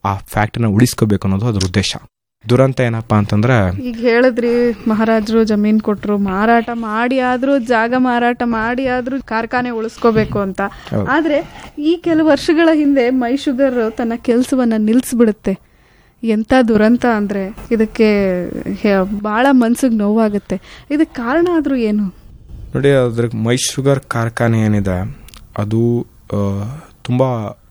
ಆ ಫ್ಯಾಕ್ಟ್ರಿನ ಉಳಿಸ್ಕೋಬೇಕು ಅನ್ನೋದು ಅದ್ರ ಉದ್ದೇಶ ದುರಂತ ಏನಪ್ಪಾ ಅಂತಂದ್ರೆ ಈಗ ಹೇಳಿದ್ರಿ ಮಹಾರಾಜರು ಜಮೀನ್ ಕೊಟ್ರು ಮಾರಾಟ ಮಾಡಿ ಆದ್ರೂ ಜಾಗ ಮಾರಾಟ ಮಾಡಿ ಆದ್ರೂ ಕಾರ್ಖಾನೆ ಉಳಿಸ್ಕೋಬೇಕು ಅಂತ ಹೌದು. ಆದ್ರೆ ಈ ಕೆಲವು ವರ್ಷಗಳ ಹಿಂದೆ ಮೈ ಶುಗರ್ ತನ್ನ ಕೆಲಸವನ್ನ ನಿಲ್ಸ್ಬಿಡುತ್ತೆ ಎಂತ ದುರಂತ ಅಂದ್ರೆ ಇದಕ್ಕೆ ಹೆ- ಬಹಳ ಮನ್ಸಿಗೆ ನೋವಾಗುತ್ತೆ ಇದಕ್ಕೆ ಕಾರಣ ಆದ್ರೂ ಏನು ನೋಡಿ ಅದ್ರ ಮೈ ಶುಗರ್ ಕಾರ್ಖಾನೆ ಏನಿದೆ ಅದು ಆ, ತುಂಬಾ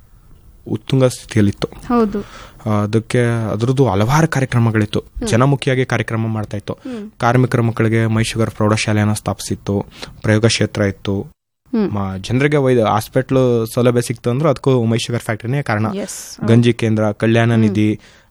ಉತ್ತುಂಗ ಸ್ಥಿತಿಯಲ್ಲಿತ್ತು ಹೌದು ಆ, ಅದಕ್ಕೆ ಅದ್ರದ್ದು ಹಲವಾರು ಕಾರ್ಯಕ್ರಮಗಳಿತ್ತು ಜನಮುಖಿಯಾಗಿ ಕಾರ್ಯಕ್ರಮ ಮಾಡ್ತಾ ಇತ್ತು ಕಾರ್ಮಿಕರ ಮಕ್ಕಳಿಗೆ ಮೈ ಶುಗರ್ ಪ್ರೌಢಶಾಲೆಯನ್ನು ಸ್ಥಾಪಿಸಿತ್ತು ಪ್ರಯೋಗ ಕ್ಷೇತ್ರ ಇತ್ತು ಹ್ಮ್. ಮ- ಜನರಿಗೆ ವೈದ್ಯ ಹಾಸ್ಪಿಟ್ಲ್ ಸೌಲಭ್ಯ ಸಿಕ್ತು ಅಂದ್ರೆ ಅದಕ್ಕೂ ಮೈ ಶುಗರ್ ಫ್ಯಾಕ್ಟ್ರಿನೇ ಕಾರಣ ಎಸ್ ಗಂಜಿ ಕೇಂದ್ರ ಕಲ್ಯಾಣ ನಿಧಿ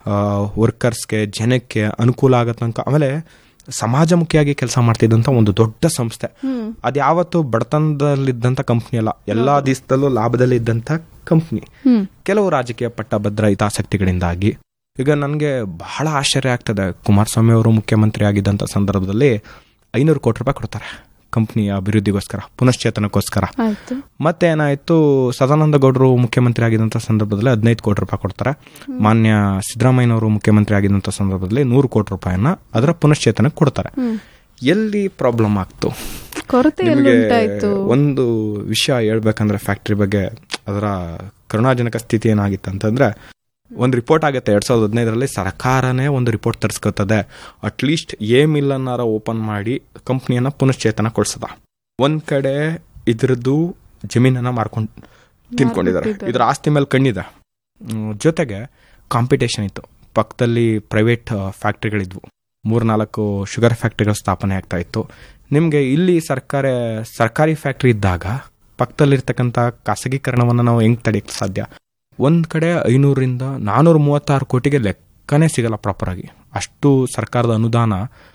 ವರ್ಕರ್ಸ್ಗೆ ಜನಕ್ಕೆ ಅನುಕೂಲ ಆಗೋ ತನಕ ಆಮೇಲೆ ಸಮಾಜಮುಖಿಯಾಗಿ ಕೆಲಸ ಮಾಡ್ತಿದ್ದಂತ ಒಂದು ದೊಡ್ಡ ಸಂಸ್ಥೆ ಹ್ಮ್ ಅದ್ಯಾವತ್ತು ಬಡತನದಲ್ಲಿದ್ದಂತ ಕಂಪ್ನಿ ಅಲ್ಲ ಎಲ್ಲಾ ದಿವಸದಲ್ಲೂ ಲಾಭದಲ್ಲಿ ಇದ್ದಂತ ಕಂಪ್ನಿ ಹ್ಮ್ ಕೆಲವು ರಾಜಕೀಯ ಪಟ್ಟಭದ್ರ ಹಿತಾಸಕ್ತಿಗಳಿಂದಾಗಿ ಈಗ ನನಗೆ ಬಹಳ ಆಶ್ಚರ್ಯ ಆಗ್ತದೆ ಕುಮಾರಸ್ವಾಮಿ ಅವರು ಮುಖ್ಯಮಂತ್ರಿ ಆಗಿದ್ದಂಥ ಸಂದರ್ಭದಲ್ಲಿ ಐನೂರು ಕೋಟಿ ರೂಪಾಯಿ ಕೊಡ್ತಾರೆ ಕಂಪ್ನಿಯ ಅಭಿವೃದ್ಧಿಗೋಸ್ಕರ ಪುನಶ್ಚೇತನಕ್ಕೋಸ್ಕರ ಆಯ್ತು ಮತ್ತೆ ಏನಾಯ್ತು ಸದಾನಂದ ಗೌಡರು ಮುಖ್ಯಮಂತ್ರಿ ಆಗಿದ್ದಂಥ ಸಂದರ್ಭದಲ್ಲಿ ಹದಿನೈದು ಕೋಟಿ ರೂಪಾಯಿ ಕೊಡ್ತಾರೆ ಮಾನ್ಯ ಸಿದ್ದರಾಮಯ್ಯನವರು ಮುಖ್ಯಮಂತ್ರಿ ಆಗಿದ್ದಂಥ ಸಂದರ್ಭದಲ್ಲಿ ನೂರು ಕೋಟಿ ರೂಪಾಯಿನ ಅದರ ಪುನಶ್ಚೇತನಕ್ಕೆ ಕೊಡ್ತಾರೆ ಹ್ಮ್ ಎಲ್ಲಿ ಪ್ರಾಬ್ಲಮ್ ಆಗ್ತು ಕೊರತೆ ಎಲ್ಲಿ ನಿಮಗೆ ಉಂಟಾಯ್ತು ಒಂದು ವಿಷಯ ಹೇಳ್ಬೇಕಂದ್ರೆ ಫ್ಯಾಕ್ಟ್ರಿ ಬಗ್ಗೆ ಅದರ ಕರುಣಾಜನಕ ಸ್ಥಿತಿ ಏನಾಗಿತ್ತು ಅಂತಂದ್ರೆ ಒಂದು ರಿಪೋರ್ಟ್ ಆಗುತ್ತೆ ಎರಡ್ ಸಾವಿರದ ಹದಿನೈದರಲ್ಲಿ ಸರ್ಕಾರನೇ ಒಂದು ರಿಪೋರ್ಟ್ ತರಿಸ್ಕೊತದೆ ಅಟ್ಲೀಸ್ಟ್ ಎ ಮಿಲ್ ಅನ್ನಾರ ಓಪನ್ ಮಾಡಿ ಕಂಪ್ನಿಯನ್ನ ಪುನಶ್ಚೇತನಗೊಳಿಸದ ಒಂದ್ ಕಡೆ ಇದ್ರದ್ದು ಜಮೀನನ್ನ ಮಾರ್ಕೊಂಡು ತಿನ್ಕೊಂಡಿದ್ದಾರೆ ಮಾರ್ಬಿಟ್ಟಿದ್ದಾರೆ. ಇದ್ರ ಆಸ್ತಿ ಮೇಲೆ ಕಣ್ಣಿದೆ ಹ್ಮ್, ಜೊತೆಗೆ ಕಾಂಪಿಟೇಷನ್ ಇತ್ತು ಪಕ್ಕದಲ್ಲಿ ಪ್ರೈವೇಟ್ ಫ್ಯಾಕ್ಟ್ರಿಗಳಿದ್ವು ಮೂರ್ನಾಲ್ಕು ಶುಗರ್ ಫ್ಯಾಕ್ಟ್ರಿಗಳ ಸ್ಥಾಪನೆ ಆಗ್ತಾ ಇತ್ತು ನಿಮಗೆ ಇಲ್ಲಿ ಸರ್ಕಾರ ಸರ್ಕಾರಿ ಫ್ಯಾಕ್ಟ್ರಿ ಇದ್ದಾಗ ಪಕ್ಕದಲ್ಲಿರ್ತಕ್ಕಂಥ ಖಾಸಗೀಕರಣವನ್ನು ನಾವು ಹೆಂಗ್ ತಡೆಯಕ್ಕೆ ಸಾಧ್ಯ ಒಂದ್ ಕಡೆ ಐನೂರಿಂದ ನಾನೂರ ಮೂವತ್ತಾರು ಕೋಟಿಗೆ ಲೆಕ್ಕನೇ ಸಿಗಲ್ಲ ಪ್ರಾಪರ್ ಆಗಿ ಅಷ್ಟು ಸರ್ಕಾರದ ಅನುದಾನ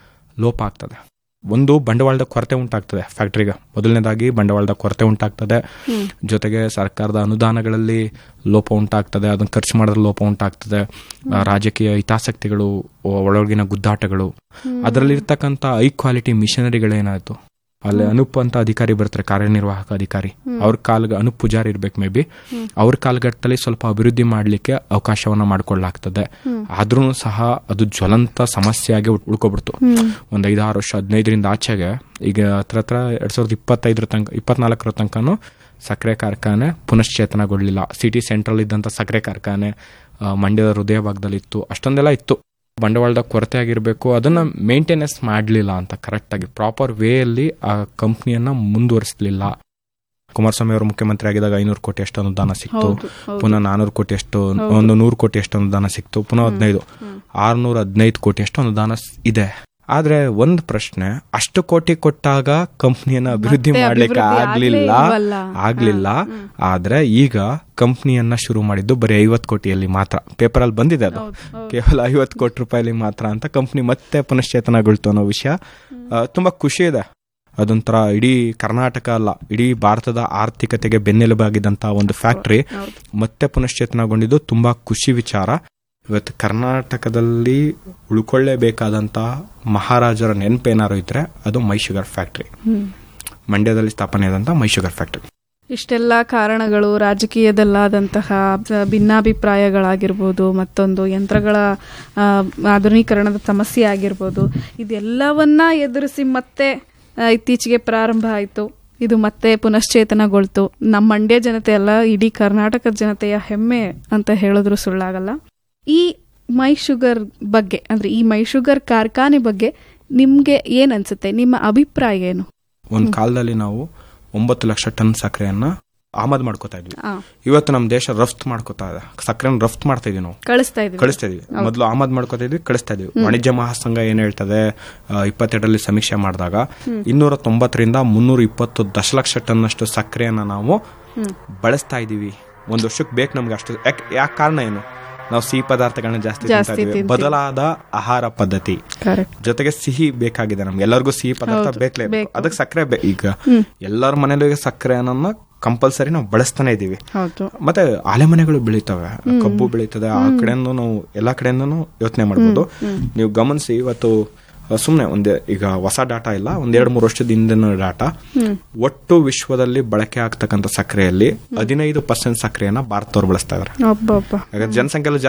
ಲೋಪ ಆಗ್ತದೆ ಒಂದು ಬಂಡವಾಳದ ಕೊರತೆ ಉಂಟಾಗ್ತದೆ ಫ್ಯಾಕ್ಟ್ರಿಗೆ ಮೊದಲನೇದಾಗಿ ಬಂಡವಾಳದ ಕೊರತೆ ಉಂಟಾಗ್ತದೆ ಹ್ಮ್. ಜೊತೆಗೆ ಸರ್ಕಾರದ ಅನುದಾನಗಳಲ್ಲಿ ಲೋಪ ಉಂಟಾಗ್ತದೆ ಅದನ್ನ ಖರ್ಚು ಮಾಡೋದ್ರ ಲೋಪ ಉಂಟಾಗ್ತದೆ ಆ, ರಾಜಕೀಯ ಹಿತಾಸಕ್ತಿಗಳು ಒ- ಒಳಗಿನ ಗುದ್ದಾಟಗಳು ಅದರಲ್ಲಿರ್ತಕ್ಕಂಥ ಹೈ ಕ್ವಾಲಿಟಿ ಮಿಷನರಿಗಳೇನಾಯ್ತು ಅಲ್ಲಿ ಅನುಪ್ ಅಂತ ಅಧಿಕಾರಿ ಬರ್ತಾರೆ ಕಾರ್ಯನಿರ್ವಾಹಕ ಅಧಿಕಾರಿ ಅವ್ರ ಕಾಲ್ಗ ಅನುಪ್ ಪೂಜಾರಿ ಇರ್ಬೇಕು ಮೇ ಬಿ ಅವ್ರ ಕಾಲ್ಗಟ್ಟಲ್ಲಿ ಸ್ವಲ್ಪ ಅಭಿವೃದ್ಧಿ ಮಾಡಲಿಕ್ಕೆ ಅವಕಾಶವನ್ನ ಮಾಡ್ಕೊಳ್ಳಾಗ್ತದೆ ಆದ್ರೂ ಸಹ ಅದು ಜ್ವಲಂತ ಸಮಸ್ಯೆಯಾಗಿ ಉಳ್- ಉಳ್ಕೊಬಿಡ್ತು ಒಂದ್ ಐದಾರು ವರ್ಷ ಹದಿನೈದರಿಂದ ಆಚೆಗೆ ಈಗ ಹತ್ರ ಹತ್ರ ಎರಡ್ ಸಾವಿರದ ಇಪ್ಪತ್ತೈದರ ತನಕ ಇಪ್ಪತ್ನಾಲ್ಕರ ತನಕನೂ ಸಕ್ಕರೆ ಕಾರ್ಖಾನೆ ಪುನಶ್ಚೇತನಗೊಳ್ಳಿಲ್ಲ ಸಿಟಿ ಸೆಂಟ್ರಲ್ ಇದ್ದಂಥ ಸಕ್ಕರೆ ಕಾರ್ಖಾನೆ ಆ, ಮಂಡ್ಯದ ಹೃದಯ ಭಾಗದಲ್ಲಿ ಇತ್ತು ಅಷ್ಟೊಂದೆಲ್ಲ ಇತ್ತು ಬಂಡವಾಳದ ಕೊರತೆ ಆಗಿರಬೇಕು ಅದನ್ನ ಮೇಂಟೆನೆನ್ಸ್ ಮಾಡಲಿಲ್ಲ ಅಂತ ಕರೆಕ್ಟ್ ಆಗಿ ಪ್ರಾಪರ್ ವೇಯಲ್ಲಿ ಆ ಕಂಪ್ನಿಯನ್ನ ಮುಂದುವರಿಸಲಿಲ್ಲ ಕುಮಾರಸ್ವಾಮಿ ಅವರು ಮುಖ್ಯಮಂತ್ರಿ ಆಗಿದಾಗ ಐನೂರು ಕೋಟಿ ಅಷ್ಟು ಅನುದಾನ ಸಿಕ್ತು ಹೌದು ಹೌದು ಪುನಃ ನಾನೂರು ಕೋಟಿ ಅಷ್ಟು ಒಂದು ನೂರು ಕೋಟಿ ಅಷ್ಟು ಅನುದಾನ ಸಿಕ್ತು ಪುನಃ ಹದಿನೈದು ಆರ್ನೂರ ಹದಿನೈದು ಕೋಟಿ ಅಷ್ಟು ಅನುದಾನ ಸ್- ಇದೆ ಆದ್ರೆ ಒಂದ್ ಪ್ರಶ್ನೆ ಅಷ್ಟು ಕೋಟಿ ಕೊಟ್ಟಾಗ ಕಂಪ್ನಿಯನ್ನ ಅಭಿವೃದ್ಧಿ ಮತ್ತೆ ಮಾಡ್ಲಿಕ್ಕೆ ಅಭಿವೃದ್ಧಿ ಆಗ್ಲಿಲ್ಲ ಆಗ್ಲೇ ಇಲ್ವಲ್ಲ. ಆಗ್ಲಿಲ್ಲ ಆದ್ರೆ ಈಗ ಕಂಪ್ನಿಯನ್ನ ಶುರು ಮಾಡಿದ್ದು ಬರೀ ಐವತ್ ಕೋಟಿಯಲ್ಲಿ ಮಾತ್ರ ಪೇಪರ್ ಅಲ್ಲಿ ಬಂದಿದೆ ಅದು ಹೌದು, ಹೌದು. ಕೇವಲ ಐವತ್ತು ಕೋಟಿ ರೂಪಾಯಿಲಿ ಮಾತ್ರ ಅಂತ ಕಂಪ್ನಿ ಮತ್ತೆ ಪುನಶ್ಚೇತನಗೊಳ್ತು ಅನ್ನೋ ವಿಷಯ ಆ, ತುಂಬಾ ಖುಷಿ ಇದೆ ಅದೊಂಥರ ಇಡೀ ಕರ್ನಾಟಕ ಅಲ್ಲ ಇಡೀ ಭಾರತದ ಆರ್ಥಿಕತೆಗೆ ಬೆನ್ನೆಲುಬಾಗಿದ್ದಂತ ಒಂದು ಫ್ಯಾಕ್ಟ್ರಿ ಹೌದು. ಮತ್ತೆ ಪುನಶ್ಚೇತನಗೊಂಡಿದ್ದು ತುಂಬಾ ಖುಷಿ ವಿಚಾರ ಇವತ್ತು ಕರ್ನಾಟಕದಲ್ಲಿ ಉಳ್ಕೊಳ್ಳೇಬೇಕಾದಂತ ಮಹಾರಾಜರ ನೆನಪೇನಾರು ಇದ್ರೆ ಅದು ಮೈ ಶುಗರ್ ಫ್ಯಾಕ್ಟ್ರಿ ಹ್ಮ್. ಮಂಡ್ಯದಲ್ಲಿ ಸ್ಥಾಪನೆ ಆದಂತ ಮೈ ಶುಗರ್ ಫ್ಯಾಕ್ಟ್ರಿ ಇಷ್ಟೆಲ್ಲ ಕಾರಣಗಳು ರಾಜಕೀಯದಲ್ಲಾದಂತಹ ಭಿನ್ನಾಭಿಪ್ರಾಯಗಳಾಗಿರ್ಬೋದು ಮತ್ತೊಂದು ಯಂತ್ರಗಳ ಆ, ಆಧುನೀಕರಣದ ಸಮಸ್ಯೆ ಆಗಿರ್ಬೋದು ಇದೆಲ್ಲವನ್ನ ಎದುರಿಸಿ ಮತ್ತೆ ಆ, ಇತ್ತೀಚೆಗೆ ಪ್ರಾರಂಭ ಆಯಿತು ಇದು ಮತ್ತೆ ಪುನಶ್ಚೇತನಗೊಳ್ತು ನಮ್ಮ ಮಂಡ್ಯ ಜನತೆ ಅಲ್ಲ ಇಡೀ ಕರ್ನಾಟಕದ ಜನತೆಯ ಹೆಮ್ಮೆ ಅಂತ ಹೇಳಿದ್ರು ಸುಳ್ಳಾಗಲ್ಲ ಈ ಮೈ ಶುಗರ್ ಬಗ್ಗೆ ಅಂದ್ರೆ ಈ ಮೈ ಶುಗರ್ ಕಾರ್ಖಾನೆ ಬಗ್ಗೆ ನಿಮ್ಗೆ ಏನ್ ಅನ್ಸುತ್ತೆ ನಿಮ್ಮ ಅಭಿಪ್ರಾಯ ಏನು ಒಂದ್ ಕಾಲದಲ್ಲಿ ನಾವು ಒಂಬತ್ತು ಲಕ್ಷ ಟನ್ ಸಕ್ಕರೆಯನ್ನ ಆಮದು ಮಾಡ್ಕೋತಾ ಇದ್ವಿ ಆ, ಇವತ್ತು ನಮ್ಮ ದೇಶ ರಫ್ತು ಮಾಡ್ಕೋತಾ ಇದೆ ಸಕ್ಕರೆನ ರಫ್ತು ಮಾಡ್ತಾ ಇದೀವಿ ನಾವು ಕಳಿಸ್ತಾ ಇದೀವಿ ಕಳಿಸ್ತಾ ಇದೀವಿ ಮೊದಲು ಆಮದು ಮಾಡ್ಕೋತಾ ಇದ್ವಿ ಕಳಿಸ್ತಾ ಇದೀವಿ ವಾಣಿಜ್ಯ ಮಹಾಸಂಘ ಏನ್ ಹೇಳ್ತದೆ ಆ, ಇಪ್ಪತ್ತೆರಡರಲ್ಲಿ ಸಮೀಕ್ಷೆ ಮಾಡಿದಾಗ ಇನ್ನೂರ ತೊಂಬತ್ತರಿಂದ ಮುನ್ನೂರ ಇಪ್ಪತ್ತು ದಶಲಕ್ಷ ಟನ್ ಅಷ್ಟು ಸಕ್ಕರೆಯನ್ನ ನಾವು ಬಳಸ್ತಾ ಇದೀವಿ ಒಂದ್ ವರ್ಷಕ್ಕೆ ಬೇಕು ನಮ್ಗೆ ಅಷ್ಟು ಯಾಕ್- ಯಾಕೆ ಕಾರಣ ಏನು ನಾವು ಸಿಹಿ ಪದಾರ್ಥಗಳನ್ನ ಜಾಸ್ತಿ ತಿಂತಾ ಜಾಸ್ತಿ ಇದೀವಿ. ತಿಂತೀವಿ. ಬದಲಾದ ಆಹಾರ ಪದ್ಧತಿ ಕರೆಕ್ಟ್ ಜೊತೆಗೆ ಸಿಹಿ ಬೇಕಾಗಿದೆ ನಮ್ಗೆ ಎಲ್ಲರಿಗೂ ಸಿಹಿ ಪದಾರ್ಥ ಹೌದು, ಬೇಕೇ ಬೇಕು. ಅದಕ್ಕೆ ಸಕ್ಕರೆ ಬೇ- ಈಗ ಎಲ್ಲರ ಮನೇಲೂ ಈಗ ಸಕ್ಕರೆ ಅನ್ನೋದನ್ನ ಕಂಪಲ್ಸರಿ ನಾವು ಬಳಸ್ತಾನೆ ಇದೀವಿ ಹೌದು ಮತ್ತೆ ಆಲೆಮನೆಗಳು ಬೆಳೀತವೆ ಕಬ್ಬು ಬೆಳೀತದೆ ಆ ಕಡೆಯಿಂದ ನಾವು ಎಲ್ಲಾ ಕಡೆಯಿಂದನೂ ಯೋಚನೆ ಮಾಡಬಹುದು ನೀವು ಗಮನಿಸಿ ಇವತ್ತು ಸುಮ್ಮನೆ ಒಂದೇ ಈಗ ಹೊಸ ಡಾಟಾ ಇಲ್ಲ ಒಂದ್ ಎರಡ್ ಮೂರು ವರ್ಷದ ಹಿಂದಿನ ಡಾಟಾ ಒಟ್ಟು ವಿಶ್ವದಲ್ಲಿ ಬಳಕೆ ಆಗ್ತಕ್ಕಂಥ ಸಕ್ಕರೆಯಲ್ಲಿ ಹದಿನೈದು ಪರ್ಸೆಂಟ್ ಸಕ್ಕರೆಯನ್ನ ಭಾರತದವ್ರು ಬಳಸ್ತಾ ಇದಾರೆ ಒಬ್ಬೊಬ್ಬ ಯಾಕಂದ್ರೆ ಜನಸಂಖ್ಯೆ